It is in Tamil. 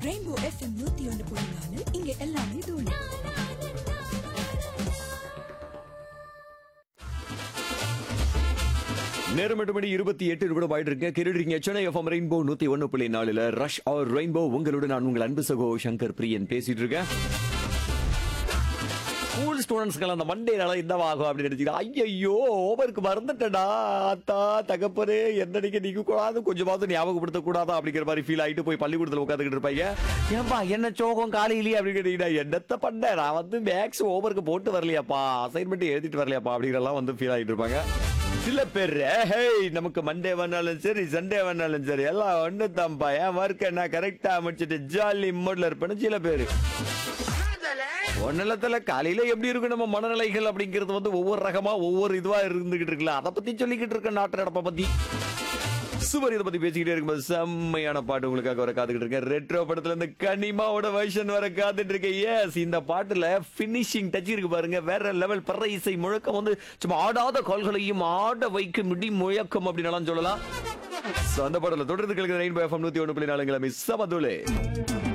ரெயின்போ எஃப்எம் நூத்தி ஒன்று புள்ளி நாலு இங்க எல்லாமே தூளு நேரம் எட்டு மணி இருபத்தி எட்டு நிமிடம் ஆயிட்டு இருக்கேன் கேட்டுருக்கீங்க சென்னை எஃப்எம் ரெயின்போ நூத்தி ஒன்னு புள்ளி நாலுல ரஷ் ஆர் ரெயின்போ உங்களோட நான் உங்கள் அன்பு சகோ சங்கர் பிரியன் பேசிட்டு இருக்கேன் ஸ்கூல் ஸ்டூடெண்ட்ஸ்க்கெல்லாம் அந்த மண்டே நாள இந்த ஆகும் அப்படின்னு நினைச்சுக்கிறேன் ஐயோ ஓவருக்கு மறந்துட்டடா அத்தா தகப்பனே என்னடிக்க நீங்க கூடாது கொஞ்சமாவது ஞாபகப்படுத்த கூடாதா அப்படிங்கிற மாதிரி ஃபீல் ஆயிட்டு போய் பள்ளிக்கூடத்துல உட்காந்துக்கிட்டு இருப்பாங்க ஏன்பா என்ன சோகம் காலையிலேயே அப்படின்னு கேட்டீங்கன்னா என்னத்த பண்ண நான் வந்து மேக்ஸ் ஓவருக்கு போட்டு வரலையாப்பா அசைன்மெண்ட் எழுதிட்டு வரலையாப்பா அப்படிங்கிறலாம் வந்து ஃபீல் ஆகிட்டு இருப்பாங்க சில பேர் ஹேய் நமக்கு மண்டே வந்தாலும் சரி சண்டே வந்தாலும் சரி எல்லாம் ஒண்ணு தான்ப்பா என் ஒர்க் நான் கரெக்டா முடிச்சிட்டு ஜாலி மூட்ல இருப்பேன்னு சில பேர் ஒன்னலத்துல காலையில எப்படி இருக்கும் நம்ம மனநிலைகள் அப்படிங்கிறது வந்து ஒவ்வொரு ரகமா ஒவ்வொரு இதுவா இருந்துகிட்டு இருக்குல்ல அதை பத்தி சொல்லிக்கிட்டு இருக்க நாட்டு நடப்பை பத்தி சுவர் இதை பத்தி பேசிக்கிட்டே இருக்கும்போது செம்மையான பாட்டு உங்களுக்காக வர காத்துக்கிட்டு இருக்கேன் ரெட்ரோ படத்துல இருந்து கனிமாவோட வெர்ஷன் வர காத்துட்டு இருக்கேன் எஸ் இந்த பாட்டுல பினிஷிங் டச் இருக்கு பாருங்க வேற லெவல் பற இசை முழக்கம் வந்து சும்மா ஆடாத கால்களையும் ஆட வைக்கும் முடி முழக்கம் அப்படின்னு சொல்லலாம் So, அந்த பாடல தொடர்ந்து கேட்கிற ரெயின்போ எஃப்எம் நூத்தி ஒன்று புள்ளி நாலுங்களா மிஸ் சமதுலே